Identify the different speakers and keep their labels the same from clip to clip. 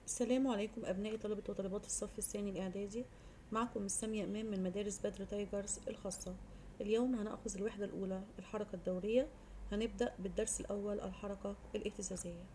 Speaker 1: السلام عليكم أبناء طلبة وطالبات الصف الثاني الإعدادي معكم السامية إمام من مدارس بدر تايجرز الخاصة اليوم هنأخذ الوحدة الأولى الحركة الدورية هنبدأ بالدرس الأول الحركة الاهتزازية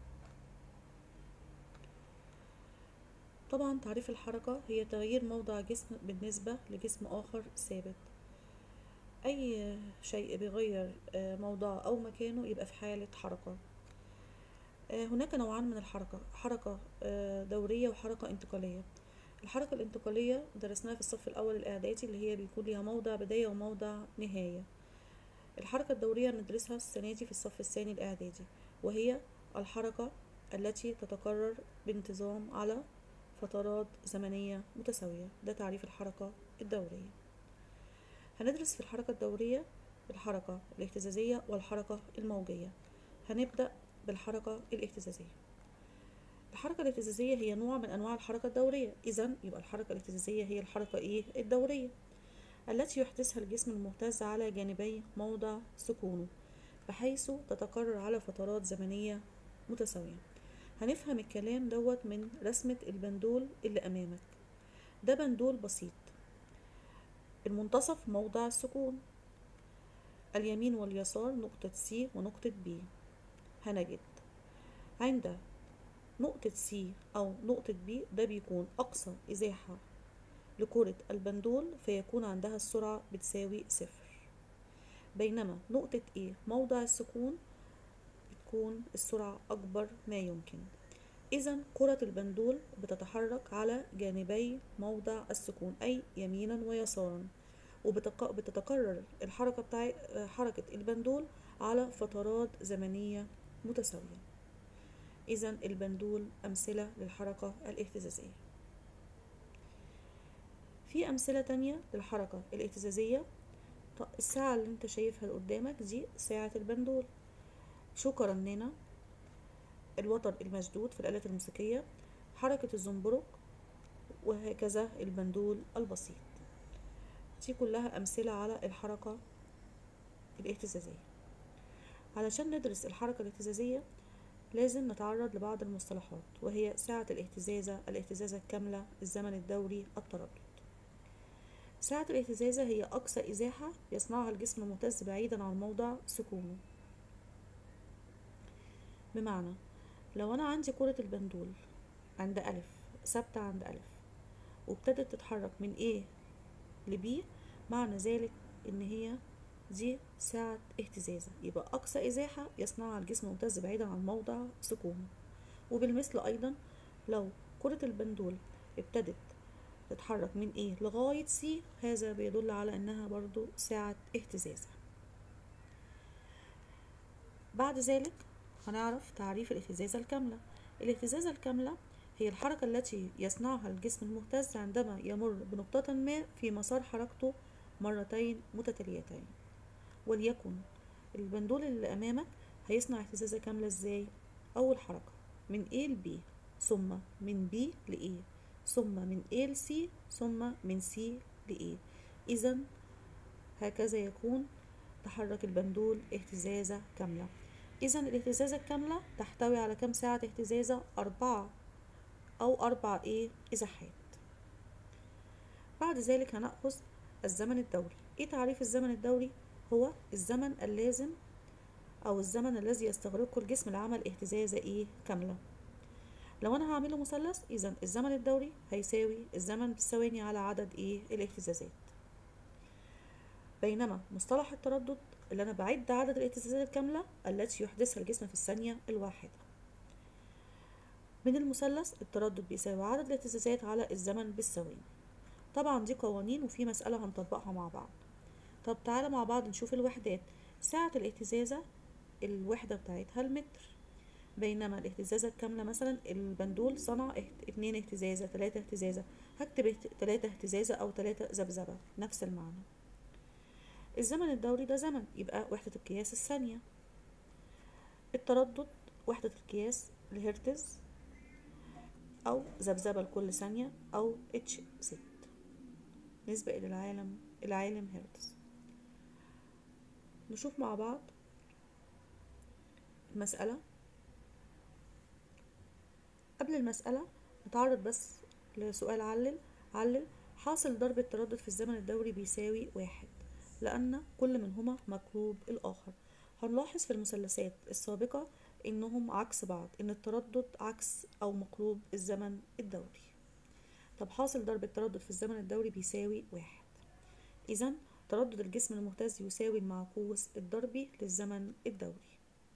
Speaker 1: طبعا تعريف الحركة هي تغيير موضع جسم بالنسبة لجسم آخر ثابت أي شيء بيغير آه، موضعه أو مكانه يبقى في حالة حركة آه، هناك نوعان من الحركة حركة آه، دورية وحركة انتقالية الحركة الانتقالية درسناها في الصف الأول الإعدادي اللي هي بيكون ليها موضع بداية وموضع نهاية الحركة الدورية ندرسها السنة دي في الصف الثاني الإعدادي وهي الحركة التي تتكرر بانتظام على فترات زمنية متساوية ده تعريف الحركة الدورية هندرس في الحركة الدورية الحركة الاهتزازية والحركة الموجية هنبدأ بالحركة الاهتزازية الحركة الاهتزازية هي نوع من أنواع الحركة الدورية إذا يبقى الحركة الاهتزازية هي الحركة إيه الدورية التي يحدثها الجسم المهتز على جانبي موضع سكونه بحيث تتكرر على فترات زمنية متساوية هنفهم الكلام دوت من رسمة البندول اللي أمامك ده بندول بسيط المنتصف موضع السكون اليمين واليسار نقطة C ونقطة B هنجد عند نقطة C أو نقطة B ده بيكون أقصى إزاحة لكرة البندول فيكون عندها السرعة بتساوي صفر بينما نقطة A موضع السكون بتكون السرعة أكبر ما يمكن إذا كرة البندول بتتحرك على جانبي موضع السكون أي يمينا ويسارا وبتتكرر الحركة بتاع حركة البندول على فترات زمنية متساوية إذا البندول أمثلة للحركة الاهتزازية في أمثلة تانية للحركة الاهتزازية الساعة اللي انت شايفها قدامك دي ساعة البندول شو قرننا الوتر المشدود في الآلات الموسيقية حركة الزنبرك وهكذا البندول البسيط دي كلها أمثلة على الحركة الاهتزازية علشان ندرس الحركة الاهتزازية لازم نتعرض لبعض المصطلحات وهي ساعة الاهتزازة الاهتزازة الكاملة الزمن الدوري التردد ساعة الاهتزازة هي أقصى إزاحة يصنعها الجسم المهتز بعيدا عن موضع سكونه بمعنى لو أنا عندي كرة البندول عند ألف ثابتة عند ألف وابتدت تتحرك من A ل B معنى ذلك إن هي دي ساعة اهتزازة يبقى أقصى إزاحة يصنعها الجسم المهتز بعيدا عن موضع سكونه وبالمثل أيضا لو كرة البندول ابتدت تتحرك من A لغاية C هذا بيدل على أنها برضو ساعة اهتزازة بعد ذلك هنعرف تعريف الاهتزازة الكاملة الاهتزازة الكاملة هي الحركة التي يصنعها الجسم المهتز عندما يمر بنقطة ما في مسار حركته مرتين متتاليتين وليكن البندول اللي أمامك هيصنع اهتزازة كاملة ازاي أول حركة من A ل B ثم من B ل A ثم من A ل C ثم من C ل A إذا هكذا يكون تحرك البندول اهتزازة كاملة إذا الاهتزازة الكاملة تحتوي على كم ساعة اهتزازة أربعة أو أربع إيه إزاحات بعد ذلك هنأخذ الزمن الدوري إيه تعريف الزمن الدوري؟ هو الزمن اللازم أو الزمن الذي يستغرقه الجسم لعمل اهتزازة إيه كاملة لو أنا هعمله مثلث إذا الزمن الدوري هيساوي الزمن بالثواني على عدد إيه الاهتزازات بينما مصطلح التردد اللي أنا بعد عدد الاهتزازات الكاملة التي يحدثها الجسم في الثانية الواحدة من المثلث التردد بيساوي عدد الاهتزازات على الزمن بالثواني طبعا دي قوانين وفي مسألة هنطبقها مع بعض طب تعالى مع بعض نشوف الوحدات ساعة الاهتزازة الوحدة بتاعتها المتر بينما الاهتزازة الكاملة مثلا البندول صنع اتنين اهتزازة تلاتة اهتزازة هكتب تلاتة اهتزازة أو تلاتة ذبذبة نفس المعنى الزمن الدوري ده زمن يبقى وحدة القياس الثانية التردد وحدة القياس الهرتز أو ذبذبة لكل ثانية أو اتش ست نسبة إلى العالم العالم هرتز نشوف مع بعض المسألة قبل المسألة نتعرض بس لسؤال علل علل حاصل ضرب التردد في الزمن الدوري بيساوي واحد لأن كل منهما مقلوب الآخر هنلاحظ في المثلثات السابقة إنهم عكس بعض إن التردد عكس أو مقلوب الزمن الدوري طب حاصل ضرب التردد في الزمن الدوري بيساوي واحد إذا تردد الجسم المهتز يساوي المعكوس الضربي للزمن الدوري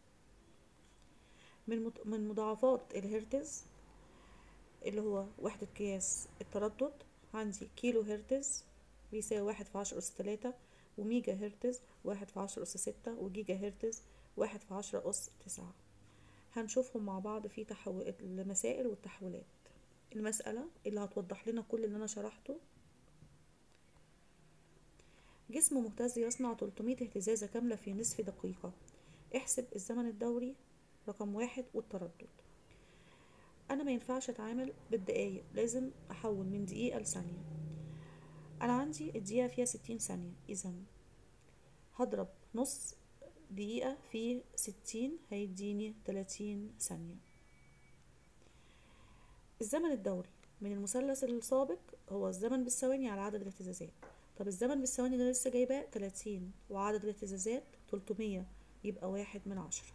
Speaker 1: من من مضاعفات الهرتز اللي هو وحدة قياس التردد عندي كيلو هرتز بيساوي واحد في عشرة أس تلاتة وميجا هرتز واحد في عشرة أس ستة وجيجا هرتز واحد في عشرة أس تسعة هنشوفهم مع بعض في تحول المسائل والتحولات المسألة اللي هتوضح لنا كل اللي أنا شرحته جسم مهتز يصنع 300 اهتزازة كاملة في نصف دقيقة احسب الزمن الدوري رقم واحد والتردد أنا ما ينفعش أتعامل بالدقايق لازم أحول من دقيقة لثانية أنا عندي الدقيقة فيها ستين ثانية إذا هضرب نص دقيقة في ستين هيديني تلاتين ثانية الزمن الدوري من المثلث السابق هو الزمن بالثواني على عدد الاهتزازات طب الزمن بالثواني اللي لسه جايباه تلاتين وعدد الاهتزازات تلتمية يبقى واحد من عشرة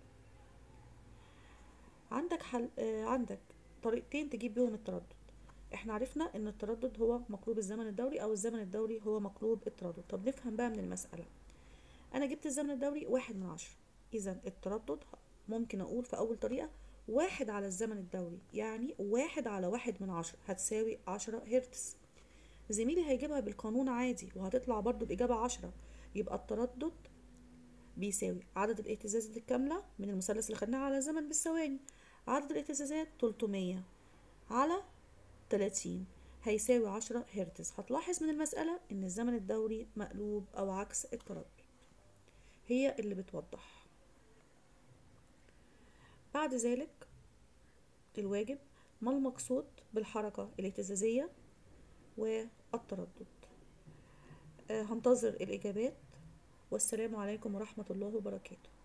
Speaker 1: عندك حل آه عندك طريقتين تجيب بيهم التردد احنا عرفنا ان التردد هو مقلوب الزمن الدوري او الزمن الدوري هو مقلوب التردد طب نفهم بقى من المسألة انا جبت الزمن الدوري واحد من عشرة اذا التردد ممكن اقول في اول طريقة واحد على الزمن الدوري يعني واحد على واحد من عشرة هتساوي عشرة هرتز زميلي هيجيبها بالقانون عادي وهتطلع برضو الإجابة عشرة يبقى التردد بيساوي عدد الاهتزازات الكاملة من المثلث اللي خدناه على الزمن بالثواني عدد الاهتزازات 300 على 30 هيساوي 10 هرتز هتلاحظ من المسألة إن الزمن الدوري مقلوب أو عكس التردد هي اللي بتوضح بعد ذلك الواجب ما المقصود بالحركة الاهتزازية والتردد هنتظر الإجابات والسلام عليكم ورحمة الله وبركاته